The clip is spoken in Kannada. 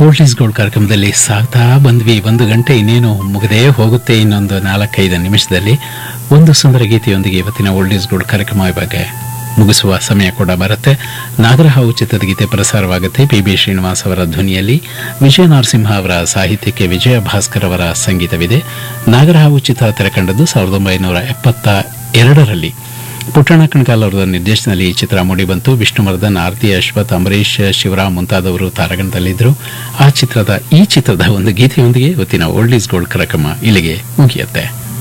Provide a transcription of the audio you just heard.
ಓಲ್ಡ್ ಈಸ್ ಗೋಲ್ಡ್ ಕಾರ್ಯಕ್ರಮದಲ್ಲಿ ಸಾಗ್ತಾ ಬಂದ್ವಿ ಒಂದು ಗಂಟೆ ಇನ್ನೇನು ಮುಗದೇ ಹೋಗುತ್ತೆ ಇನ್ನೊಂದು ನಾಲ್ಕೈದು ನಿಮಿಷದಲ್ಲಿ ಒಂದು ಸುಂದರ ಗೀತೆಯೊಂದಿಗೆ ಇವತ್ತಿನ ಓಲ್ಡ್ ಈಸ್ ಗೋಲ್ಡ್ ಕಾರ್ಯಕ್ರಮ ಇವಾಗ ಮುಗಿಸುವ ಸಮಯ ಕೂಡ ಬರುತ್ತೆ ನಾಗರಹಾವು ಚಿತ್ರದ ಗೀತೆ ಪ್ರಸಾರವಾಗುತ್ತೆ ಪಿ ಬಿ ಶ್ರೀನಿವಾಸ್ ಅವರ ಧ್ವನಿಯಲ್ಲಿ ವಿಜಯ ನರಸಿಂಹ ಅವರ ಸಾಹಿತ್ಯಕ್ಕೆ ವಿಜಯ ಭಾಸ್ಕರ್ ಅವರ ಸಂಗೀತವಿದೆ ನಾಗರಹಾವು ಚಿತ್ರ ತೆರೆಕಂಡದ್ದು ಸಾವಿರದ ಒಂಬೈನೂರ ಎಪ್ಪತ್ತ ಎರಡರಲ್ಲಿ ಪುಟ್ಟಣ್ಣ ಕಣಗಾಲ್ ಅವರ ನಿರ್ದೇಶನದಲ್ಲಿ ಈ ಚಿತ್ರ ಮೂಡಿಬಂತು ವಿಷ್ಣುವರ್ಧನ್ ಆರತಿ ಅಶ್ವಥ್ ಅಂಬರೀಶ್ ಶಿವರಾಮ್ ಮುಂತಾದವರು ತಾರಗಣದಲ್ಲಿದ್ದರು ಆ ಚಿತ್ರದ ಈ ಚಿತ್ರದ ಒಂದು ಗೀತೆಯೊಂದಿಗೆ ಇವತ್ತಿನ ಓಲ್ಡ್ ಈಸ್ ಗೋಲ್ಡ್ ಕಾರ್ಯಕ್ರಮ ಇಲ್ಲಿಗೆ ಮುಗಿಯುತ್ತೆ